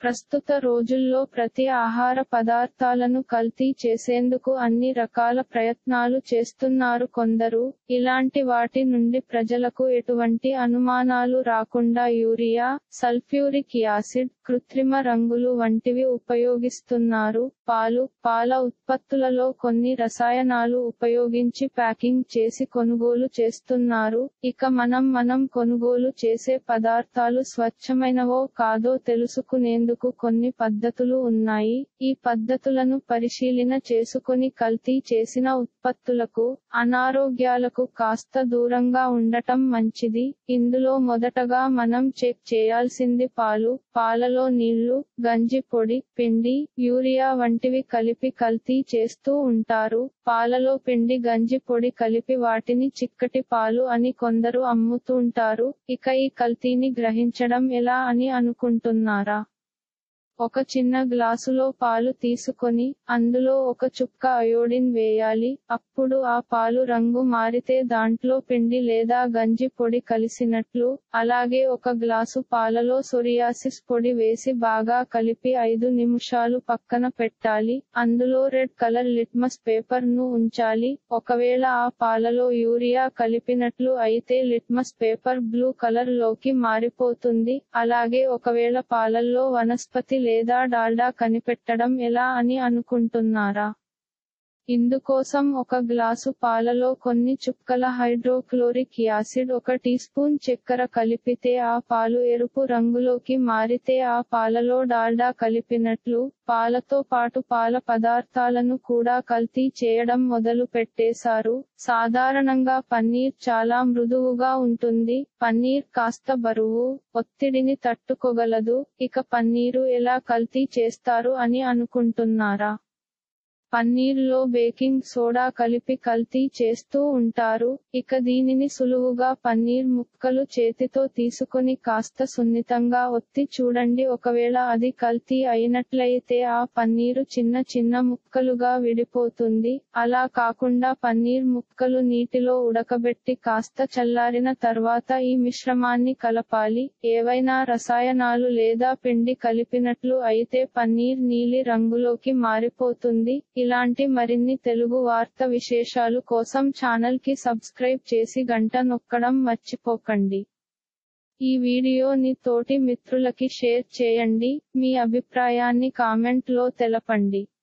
ప్రస్తుత రోజుల్లో ప్రతి ఆహార పదార్థాలను కల్తీ చేసేందుకు అన్ని రకాల ప్రయత్నాలు చేస్తున్నారు కొందరు ఇలాంటి వాటి నుండి ప్రజలకు ఎటువంటి అనుమానాలు రాకుండా యూరియా సల్ఫ్యూరిక్ యాసిడ్ కృత్రిమ రంగులు వంటివి ఉపయోగిస్తున్నారు పాలు పాల ఉత్పత్తులలో కొన్ని రసాయనాలు ఉపయోగించి ప్యాకింగ్ చేసి కొనుగోలు చేస్తున్నారు ఇక మనం మనం కొనుగోలు చేసే పదార్థాలు స్వచ్ఛమైనవో కాదో తెలుసుకునేందుకు కొన్ని పద్ధతులు ఉన్నాయి ఈ పద్ధతులను పరిశీలన చేసుకొని కల్తీ చేసిన ఉత్పత్తులకు అనారోగ్యాలకు కాస్త దూరంగా ఉండటం మంచిది ఇందులో మొదటగా మనం చెక్ చేయాల్సింది పాలు పాలలో నీళ్లు గంజి పొడి పిండి యూరియా వంటివి కలిపి కల్తీ చేస్తూ ఉంటారు పాలలో పిండి గంజి పొడి కలిపి వాటిని చిక్కటి పాలు అని కొందరు అమ్ముతుంటారు ఇక ఈ కల్తీని గ్రహించడం ఎలా అని అనుకుంటున్నారా ఒక చిన్న గ్లాసులో పాలు తీసుకొని అందులో ఒక చుక్క అయోడిన్ వేయాలి అప్పుడు ఆ పాలు రంగు మారితే దాంట్లో పిండి లేదా గంజి పొడి కలిసినట్లు అలాగే ఒక గ్లాసు పాలలో సొరియాసిస్ పొడి వేసి బాగా కలిపి ఐదు నిమిషాలు పక్కన పెట్టాలి అందులో రెడ్ కలర్ లిట్మస్ పేపర్ ను ఉంచాలి ఒకవేళ ఆ పాలలో యూరియా కలిపినట్లు అయితే లిట్మస్ పేపర్ బ్లూ కలర్ లోకి మారిపోతుంది అలాగే ఒకవేళ పాలల్లో వనస్పతి లేదా డాల్డా కనిపెట్టడం ఎలా అని అనుకుంటున్నారా ఇందుకోసం ఒక గ్లాసు పాలలో కొన్ని చుక్కల హైడ్రోక్లోరిక్ యాసిడ్ ఒక టీ స్పూన్ చక్కెర కలిపితే ఆ పాలు ఎరుపు రంగులోకి మారితే ఆ పాలలో డాల్డా కలిపినట్లు పాలతో పాటు పాల పదార్థాలను కూడా కల్తీ చేయడం మొదలు పెట్టేశారు సాధారణంగా పన్నీర్ చాలా మృదువుగా ఉంటుంది పన్నీర్ కాస్త బరువు ఒత్తిడిని తట్టుకోగలదు ఇక పన్నీరు ఎలా కల్తీ చేస్తారు అని అనుకుంటున్నారా పన్నీర్లో బేకింగ్ సోడా కలిపి కల్తీ చేస్తూ ఉంటారు ఇక దీనిని సులువుగా పన్నీర్ ముక్కలు చేతితో తీసుకొని కాస్త సున్నితంగా ఒత్తి చూడండి ఒకవేళ అది కల్తీ అయినట్లయితే ఆ పన్నీరు చిన్న చిన్న ముక్కలుగా విడిపోతుంది అలా కాకుండా పన్నీర్ ముక్కలు నీటిలో ఉడకబెట్టి కాస్త చల్లారిన తర్వాత ఈ మిశ్రమాన్ని కలపాలి ఏవైనా రసాయనాలు లేదా పిండి కలిపినట్లు అయితే పన్నీర్ నీలి రంగులోకి మారిపోతుంది ఇలాంటి మరిన్ని తెలుగు వార్త విశేషాలు కోసం ఛానల్ కి సబ్స్క్రైబ్ చేసి గంట నొక్కడం మర్చిపోకండి ఈ వీడియోని తోటి మిత్రులకి షేర్ చేయండి మీ అభిప్రాయాన్ని కామెంట్ లో తెలపండి